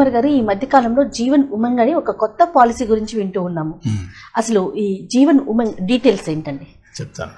కుమార్ గారు ఈ మధ్య కాలంలో జీవన్ ఉమంగ్ అని ఒక కొత్త పాలసీ గురించి వింటూ ఉన్నాము మ్మ్. అసలు ఈ జీవన్ ఉమంగ్ డీటెయిల్స్ ఏంటండి చెప్తాను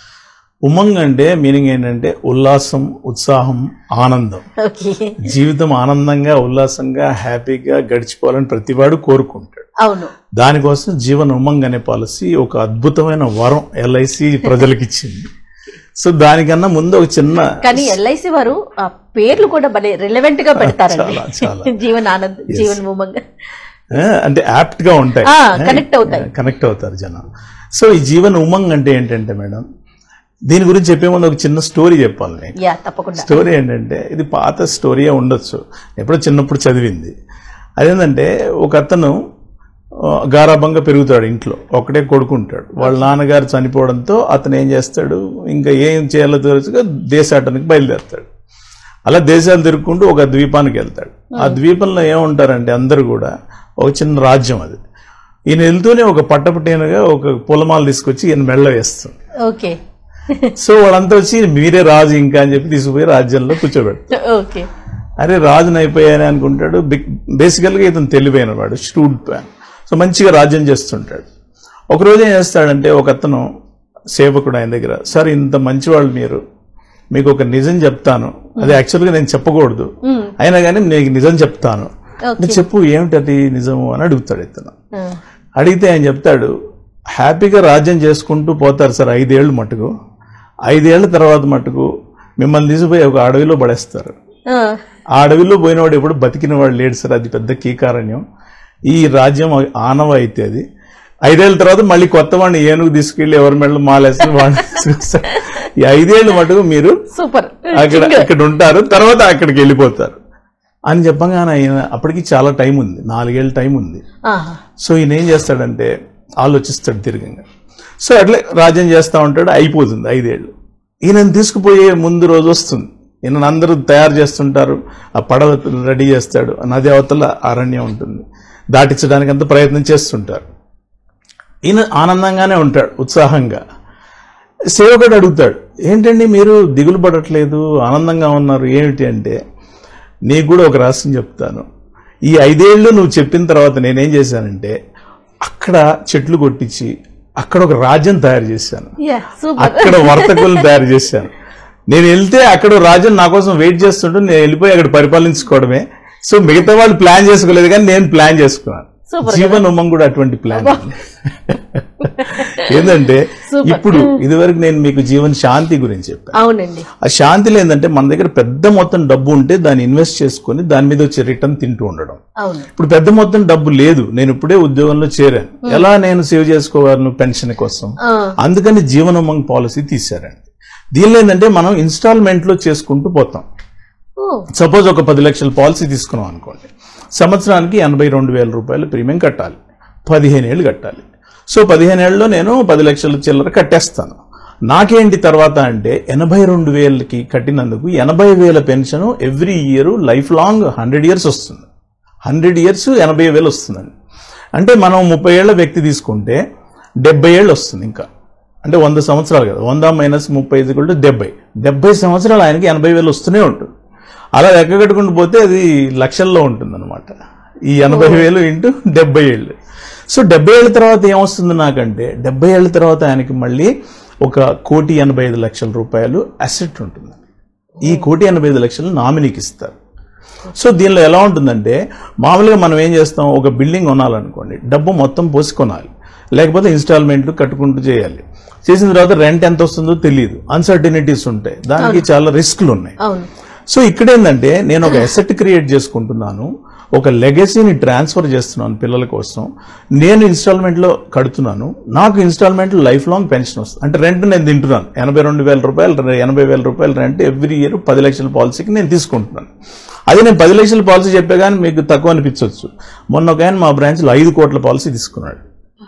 ఉమంగ్ అంటే మీనింగ్ ఏంటంటే ఉల్లాసం ఉత్సాహం ఆనందం ఓకే జీవితం ఆనందంగా ఉల్లాసంగా హ్యాపీగా గడిచిపోవాలని ప్రతివాడు కోరుకుంటాడు అవును దానికోసం జీవన్ ఉమంగ్ అనే పాలసీ ఒక అద్భుతమైన వరం ఎల్ఐసి ప్రజలకు ఇచ్చింది సో దానికన్నా ముందు ఒక చిన్న కానీ ఎల్ఐసి వారు ఆ పేర్లు కూడా భలే రిలవెంట్ గా పెడతారండి చాలా, చాలా. జీవన్ ఆనంద్ జీవన్ ఉమంగ్ ఆ, అంటే యాప్ట్ గా ఉంటాయి ఆ, connect అవుతాయి. కనెక్ట్ అవుతారు జనం సో ఈ జీవన్ ఉమంగ్ అంటే ఏంటంటే మేడం దీని గురించి చెప్పే ముందు ఒక చిన్న స్టోరీ చెప్పాలి నేను యా తప్పకుండా స్టోరీ ఏంటంటే ఇది పాత స్టోరీయే ఉండొచ్చు ఎప్పుడో చిన్నప్పుడు చదివింది అదేంటంటే ఒక అతను ఆ, గారాబంగా పెరుగుతాడు ఇంట్లో ఒకటే కొడుకుంటాడు వాళ్ళ నాన్నగారు చనిపోవడంతో అతను ఏం చేస్తాడు ఇంకా ఏం చేయాలో తెలుసుగా దేశాటనికి బయలుదేరుతాడు అలా దేశాలు తిరుక్కుంటూ ఒక ద్వీపానికి వెళ్తాడు ఆ ద్వీపంలో ఏముంటారంటే అందరూ కూడా ఒక చిన్న రాజ్యం అది ఈయన వెళ్తూనే ఒక పట్టపట్టేనుగా ఒక పొలమాలు తీసుకొచ్చి ఈయన మెళ్ళ వేస్తుంది ఓకే సో వాళ్ళంతా వచ్చి మీరే రాజు ఇంకా అని చెప్పి తీసుకుపోయి రాజ్యంలో కూర్చోబెడతారు ఓకే అరే రాజుని అయిపోయాని అనుకుంటాడు బేసికల్గా ఇతను తెలివైన వాడు ష్రూడ్ ప్లాన్ సో మంచిగా రాజ్యం చేస్తుంటాడు ఒకరోజు ఏం చేస్తాడంటే ఒక అతను సేవకుడు ఆయన దగ్గర సార్ ఇంత మంచివాళ్ళు మీరు మీకు ఒక నిజం చెప్తాను అది యాక్చువల్గా నేను చెప్పకూడదు అయినా కానీ నీకు నిజం చెప్తాను నేను చెప్పు ఏమిటది నిజము అని అడుగుతాడు ఇతను అడిగితే ఆయన చెప్తాడు హ్యాపీగా రాజ్యం చేసుకుంటూ పోతారు సార్ ఐదేళ్ళు మటుకు ఐదేళ్ల తర్వాత మటుకు మిమ్మల్ని తీసుకుపోయి ఒక అడవిలో పడేస్తారు ఆ అడవిలో పోయినవాడు ఎప్పుడు బతికిన వాడు లేడు సార్ అది పెద్ద కీకారణ్యం ఈ రాజ్యం ఆనవ అయితే అది ఐదేళ్ల తర్వాత మళ్ళీ కొత్త వాడిని ఏనుగు తీసుకెళ్లి ఎవరి మెడలు మాలేసి వాడిని తీసుకొస్తారు. ఈ ఐదేళ్ళు మటుకు మీరు సూపర్ అక్కడ ఇక్కడ ఉంటారు తర్వాత అక్కడికి వెళ్ళిపోతారు అని చెప్పగానే ఆయన అప్పటికి చాలా టైం ఉంది నాలుగేళ్ళ టైం ఉంది సో ఈయన ఏం చేస్తాడంటే ఆలోచిస్తాడు దీర్ఘంగా సో అట్లే రాజ్యం చేస్తా ఉంటాడు అయిపోతుంది ఐదేళ్ళు ఈయనను తీసుకుపోయే ముందు రోజు వస్తుంది ఈయన అందరూ తయారు చేస్తుంటారు ఆ పడవ రెడీ చేస్తాడు ఆ నది అవతల అరణ్యం ఉంటుంది దాటించడానికి అంత ప్రయత్నం చేస్తుంటారు ఈయన ఆనందంగానే ఉంటాడు ఉత్సాహంగా సేవకుడు అడుగుతాడు ఏంటండి మీరు దిగులు పడట్లేదు ఆనందంగా ఉన్నారు ఏమిటి అంటే నీకు కూడా ఒక రహస్యం చెప్తాను ఈ ఐదేళ్లు నువ్వు చెప్పిన తర్వాత నేనేం చేశానంటే అక్కడ చెట్లు కొట్టించి అక్కడ ఒక రాజ్యం తయారు చేశాను యా సూపర్ అక్కడ వర్తకులను తయారు చేశాను నేను వెళ్తే అక్కడ రాజ్యం నా కోసం వెయిట్ చేస్తుంటే నేను వెళ్ళిపోయి అక్కడ పరిపాలించుకోవడమే సో మిగతా వాళ్ళు ప్లాన్ చేసుకోలేదు కానీ నేను ప్లాన్ చేసుకున్నాను Super జీవన్ ఉమ్మం కూడా అటువంటి ప్లాన్ ఏంటంటే ఇప్పుడు ఇదివరకు నేను మీకు జీవన్ శాంతి గురించి చెప్పాను అవునండి ఆ శాంతిలో ఏంటంటే మన దగ్గర పెద్ద మొత్తం డబ్బు ఉంటే దాన్ని ఇన్వెస్ట్ చేసుకొని దాని మీద వచ్చే రిటర్న్ తింటూ ఉండడం అవును ఇప్పుడు పెద్ద మొత్తం డబ్బు లేదు నేను ఇప్పుడే ఉద్యోగంలో చేరాను ఎలా నేను సేవ్ చేసుకోగలను పెన్షన్ కోసం ఆ, అందుకని జీవనోమంగ్ పాలసీ తీశారండి దీనిలో ఏంటంటే మనం ఇన్స్టాల్మెంట్ లో చేసుకుంటూ పోతాం ఓ సపోజ్ ఒక పది లక్షల పాలసీ తీసుకున్నాం అనుకోండి సంవత్సరానికి ఎనభై రెండు వేల రూపాయలు ప్రీమియం కట్టాలి పదిహేను ఏళ్ళు కట్టాలి సో పదిహేను ఏళ్ళలో నేను పది లక్షల చిల్లర కట్టేస్తాను నాకేంటి తర్వాత అంటే ఎనభై రెండు వేలకి కట్టినందుకు ఎనభై వేల pension every year life long hundred years వస్తుంది హండ్రెడ్ ఇయర్స్ ఎనభై వేలు వస్తుందండి అంటే మనం ముప్పై ఏళ్ల వ్యక్తి తీసుకుంటే డెబ్బై ఏళ్ళు వస్తుంది ఇంకా అంటే వంద సంవత్సరాలు కదా వంద మైనస్ ముప్పై ఐదు కూడా డెబ్బై డెబ్బై సంవత్సరాలు ఆయనకి ఎనభై వేలు వస్తూనే ఉంటుంది అలా లెక్క కట్టుకుంటూ పోతే అది లక్షల్లో ఉంటుంది అనమాట ఈ ఎనభై వేలు ఇంటూ డెబ్బై ఏళ్ళు సో డెబ్బై ఏళ్ళ తర్వాత ఏమొస్తుంది నాకంటే డెబ్బై ఏళ్ళ తర్వాత ఆయనకి మళ్ళీ ఒక కోటి ఎనభై ఐదు లక్షల రూపాయలు అసెట్ ఉంటుంది ఈ కోటి ఎనభై ఐదు లక్షలు నామినీకి ఇస్తారు సో దీనిలో ఎలా ఉంటుందంటే మామూలుగా మనం ఏం చేస్తాం ఒక బిల్డింగ్ కొనాలనుకోండి డబ్బు మొత్తం పోసి కొనాలి లేకపోతే ఇన్స్టాల్మెంట్లు కట్టుకుంటూ చేయాలి చేసిన తర్వాత రెంట్ ఎంత వస్తుందో తెలియదు అన్సర్టినిటీస్ ఉంటాయి దానికి చాలా రిస్క్లు ఉన్నాయి అవును సో ఇక్కడ ఏంటంటే నేను ఒక ఎసెట్ క్రియేట్ చేసుకుంటున్నాను ఒక లెగసీని ట్రాన్స్ఫర్ చేస్తున్నాను పిల్లల కోసం నేను ఇన్స్టాల్మెంట్లో కడుతున్నాను నాకు ఇన్స్టాల్మెంట్ లైఫ్ లాంగ్ పెన్షన్ వస్తుంది అంటే రెంట్ నేను తింటున్నాను ఎనభై రెండు వేల రూపాయలు ఎనభై వేల రూపాయలు రెంట్ ఎవ్రీ ఇయర్ పది లక్షల పాలసీకి నేను తీసుకుంటున్నాను అదే నేను పది లక్షల పాలసీ చెప్పే కానీ మీకు తక్కువ అనిపించవచ్చు మొన్న ఒక ఆయన మా బ్రాంచ్లో ఐదు కోట్ల పాలసీ తీసుకున్నాడు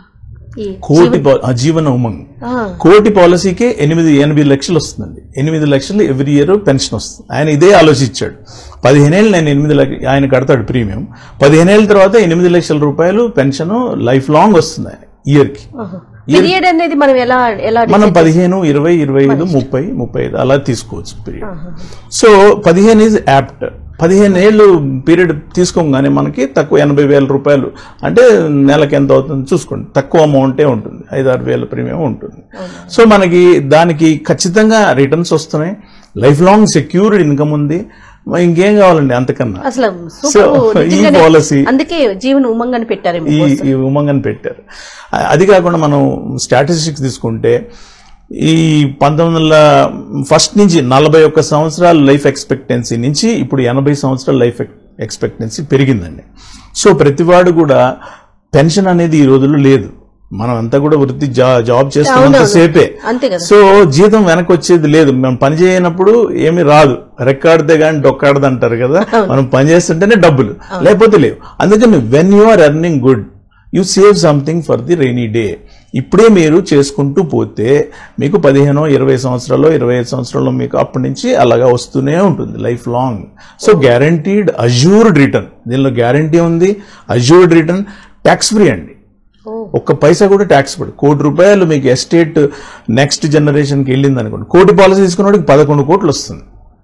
ఈ కోటి పా- ఆ జీవన ఉమంగ్ ఆ, కోటి పాలసీకి ఎనిమిది ఎనిమిది లక్షలు వస్తుందండి ఎనిమిది లక్షలు ఎవ్రీ ఇయర్ పెన్షన్ వస్తుంది ఆయన ఇదే ఆలోచించాడు పదిహేనేళ్ళు నేను ఎనిమిది లక్ష ఆయన కడతాడు ప్రీమియం పదిహేనేళ్ళ తర్వాత ఎనిమిది లక్షల రూపాయలు పెన్షన్ లైఫ్ లాంగ్ వస్తుంది ఆయన ఇయర్కి ఆహా. పీరియడ్ అనేది మనం ఎలా ఎలా మనం పదిహేను ఇరవై ఇరవై ఐదు ముప్పై ముప్పై ఐదు అలా తీసుకోవచ్చు పీరియడ్ సో పదిహేను ఈజ్ యాప్ట్ పదిహేను ఏళ్ళు పీరియడ్ తీసుకోగానే మనకి తక్కువ ఎనభై వేల రూపాయలు అంటే నెలకి ఎంత అవుతుంది చూసుకోండి తక్కువ అమౌంటే ఉంటుంది ఐదు ఆరు వేల ప్రీమియం ఉంటుంది సో మనకి దానికి ఖచ్చితంగా రిటర్న్స్ వస్తున్నాయి లైఫ్ లాంగ్ సెక్యూర్డ్ ఇన్కమ్ ఉంది మరి ఇంకేం కావాలండి అంతకన్నా అసలు సో సూపర్ ఈ నిజంగానే. పాలసీ అందుకే జీవన్ ఉమంగ్ అని పెట్టారు ఈ ఈ ఉమంగ్ అని పెట్టారు అ- అది కాకుండా మనం స్టాటిస్టిక్స్ తీసుకుంటే ఈ పంతొమ్మిది వందల ఫస్ట్ నుంచి నలభై ఒక్క సంవత్సరాల లైఫ్ ఎక్స్పెక్టెన్సీ నుంచి ఇప్పుడు ఎనభై సంవత్సరాల లైఫ్ ఎక్స్పెక్టెన్సీ పెరిగిందండి సో ప్రతివాడు కూడా పెన్షన్ అనేది ఈ రోజుల్లో లేదు మనం అంతా కూడా వృత్తి జా- జాబ్ చేస్తున్నంత సేపే అంతే కదా సో జీతం వెనక్కి వచ్చేది లేదు మనం పని చేయనప్పుడు ఏమి రాదు రెక్కాడితే కానీ డొక్కాడదు అంటారు కదా మనం పని చేస్తుంటేనే డబ్బులు లేకపోతే లేవు అందుకని when you are earning good you save something for the rainy day ఇప్పుడే మీరు చేసుకుంటూ పోతే మీకు పదిహేనో ఇరవై సంవత్సరాలు ఇరవై ఐదు సంవత్సరాలు మీకు అప్పటి నుంచి అలాగా వస్తూనే ఉంటుంది life long so guaranteed assured return దీనిలో గ్యారంటీ ఉంది అజ్యూర్డ్ రిటర్న్ ట్యాక్స్ ఫ్రీ అండి ఓ. ఒక్క పైసా కూడా ట్యాక్స్ పడు కోటి రూపాయలు మీకు ఎస్టేట్ నెక్స్ట్ జనరేషన్కి వెళ్ళింది అనుకోండి కోటి పాలసీ తీసుకున్నవాడికి పదకొండు కోట్లు వస్తుంది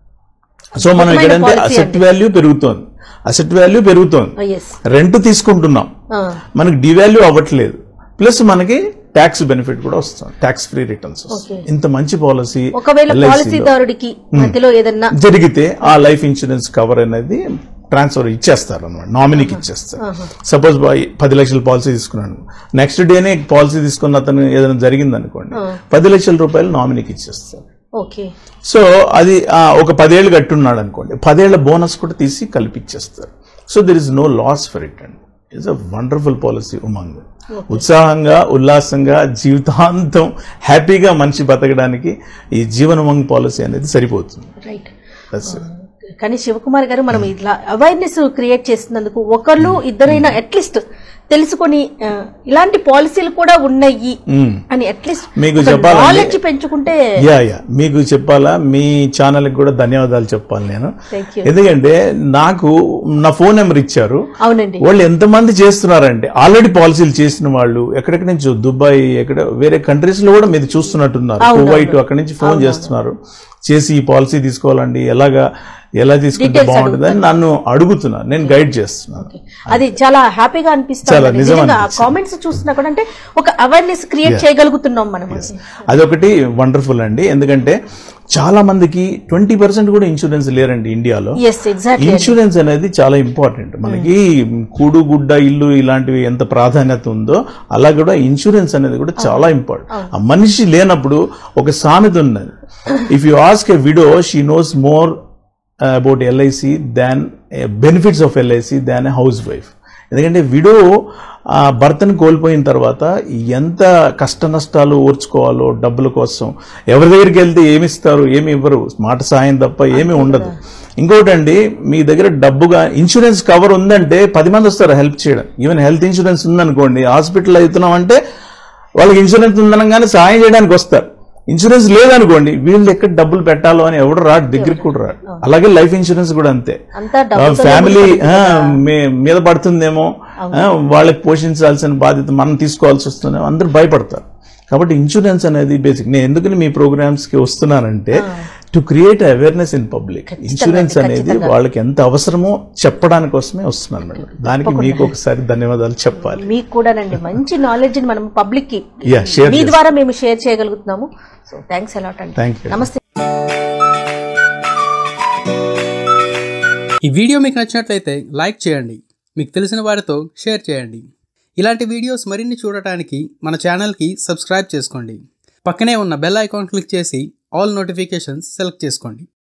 సో మనం ఇక్కడ అంటే policy అసెట్ వాల్యూ పెరుగుతోంది అసెట్ వాల్యూ పెరుగుతోంది ఎస్ రెంట్ తీసుకుంటున్నాం మనకి డివాల్యూ అవ్వట్లేదు ప్లస్ మనకి ట్యాక్స్ బెనిఫిట్ కూడా వస్తుంది ట్యాక్స్ ఫ్రీ రిటర్న్స్ Okay. ఇంత మంచి పాలసీ ఒకవేళ పాలసీదారుడికి మధ్యలో ఏదన్నా జరిగితే ఆ లైఫ్ ఇన్సూరెన్స్ కవర్ అనేది ట్రాన్స్ఫర్ ఇచ్చేస్తారు అనమాట నామినీకి ఇచ్చేస్తారు సపోజ్ పది లక్షల పాలసీ తీసుకున్నాను నెక్స్ట్ డేనే పాలసీ తీసుకున్న అతను ఏదైనా జరిగింది అనుకోండి పది లక్షల రూపాయలు నామినీకి ఇచ్చేస్తారు ఓకే సో అది ఆ, ఒక పదేళ్ళు కట్టున్నాడు అనుకోండి పదేళ్ల బోనస్ కూడా తీసి కల్పించేస్తారు so there is no loss for it అండి it's a wonderful policy Umang ఉత్సాహంగా ఉల్లాసంగా జీవితాంతం హ్యాపీగా మనిషి బతకడానికి ఈ జీవన ఉమంగ్ పాలసీ అనేది సరిపోతుంది రైట్ That's it. కానీ శివకుమార్ గారు మనం ఇట్లా అవేర్నెస్ క్రియేట్ చేసినందుకు ఒకళ్ళు ఇద్దరైనా అట్లీస్ట్ తెలుసుకొని ఆ, ఇలాంటి పాలసీలు కూడా ఉన్నాయి మ్మ్. అని అట్లీస్ట్ మీకు చెప్పాలంటే- నాలెడ్జ్ పెంచుకుంటే యా యా మీకు చెప్పాలా మీ ఛానల్కి కూడా ధన్యవాదాలు చెప్పాలి నేను థ్యాంక్ యూ ఎందుకంటే నాకు నా ఫోన్ నెంబర్ ఇచ్చారు అవునండి వాళ్ళు ఎంతమంది చేస్తున్నారంటే ఆల్రెడీ పాలసీలు చేసిన వాళ్ళు ఎక్కడెక్కడి నుంచి దుబాయ్ ఎక్కడ వేరే కంట్రీస్ లో కూడా మీరు చూస్తున్నట్టున్నారు అవును, కువైట్ అక్కడి నుంచి ఫోన్ చేస్తున్నారు చేసి ఈ పాలసీ తీసుకోవాలండి ఎలాగా ఎలా తీసుకుంటే Details బాగుంటుంది అని నన్ను అడుగుతున్నారు నేను గైడ్ చేస్తున్నాను అది చాలా హ్యాపీగా చాలా అనిపిస్తుంది నిజం నిజంగా అనిపిస్తుంది. కామెంట్స్ చూస్తున్నా కూడా అంటే ఒక అవేర్నెస్ క్రియేట్ చేయగలుగుతున్నాం మనం అదొకటి వండర్ఫుల్ అండి ఎందుకంటే చాలా మందికి ట్వంటీ పర్సెంట్ కూడా ఇన్సూరెన్స్ లేరండి ఇండియాలో ఎస్ ఎగ్జాక్ట్లీ ఇన్సూరెన్స్ అనేది చాలా ఇంపార్టెంట్ మనకి కూడు గుడ్డ ఇల్లు ఇలాంటివి ఎంత ప్రాధాన్యత ఉందో అలా కూడా ఇన్సూరెన్స్ అనేది కూడా చాలా ఇంపార్టెంట్ ఆ మనిషి లేనప్పుడు ఒక సామెత ఉన్నది if you ask a widow she knows more about LIC than benefits of LIC than a housewife ఎందుకంటే విడో ఆ భర్తను కోల్పోయిన తర్వాత ఎంత కష్ట నష్టాలు ఓర్చుకోవాలో డబ్బుల కోసం ఎవరి దగ్గరికి వెళ్తే ఏమి ఇస్తారు ఏమి ఇవ్వరు మాట సాయం తప్ప ఏమీ ఉండదు ఇంకోటండి మీ దగ్గర డబ్బుగా ఇన్సూరెన్స్ కవర్ ఉందంటే పది మంది వస్తారు హెల్ప్ చేయడం ఈవెన్ హెల్త్ ఇన్సూరెన్స్ ఉందనుకోండి హాస్పిటల్ అవుతున్నాం అంటే వాళ్ళకి ఇన్సూరెన్స్ ఉందనగానే సాయం చేయడానికి వస్తారు ఇన్సూరెన్స్ లేదనుకోండి వీళ్ళు ఎక్కడ డబ్బులు పెట్టాలో అని ఎవడు రాడు దగ్గరికి కూడా రాడు అలాగే లైఫ్ ఇన్సూరెన్స్ కూడా అంతే అంతా డబ్బు ఫ్యామిలీ మీద పడుతుందేమో ఆ, వాళ్ళకి పోషించాల్సిన బాధ్యత మనం తీసుకోవాల్సి వస్తుందేమో అందరూ భయపడతారు కాబట్టి ఇన్సూరెన్స్ అనేది బేసిక్ నేను ఎందుకని మీ ప్రోగ్రామ్స్ కి వస్తున్నానంటే to create awareness in public insurance అనేది వాళ్ళకి ఎంత అవసరమో చెప్పడానికి కోసమే వస్తున్నాను మేడం దానికి మీకు ఒకసారి ధన్యవాదాలు చెప్పాలి మీకు కూడానండి మంచి నాలెడ్జ్ ని మనం పబ్లిక్ కి Yeah, share మీ ద్వారా మేము షేర్ చేయగలుగుతున్నాము సో థ్యాంక్స్ అలాట్ అండి థ్యాంక్ యూ నమస్తే ఈ వీడియో మీకు నచ్చినట్లయితే లైక్ చేయండి మీకు తెలిసిన వారితో షేర్ చేయండి ఇలాంటి వీడియోస్ మరిన్ని చూడటానికి మన ఛానల్కి సబ్స్క్రైబ్ చేసుకోండి పక్కనే ఉన్న బెల్ ఐకాన్ క్లిక్ చేసి ఆల్ నోటిఫికేషన్స్ సెలెక్ట్ చేసుకోండి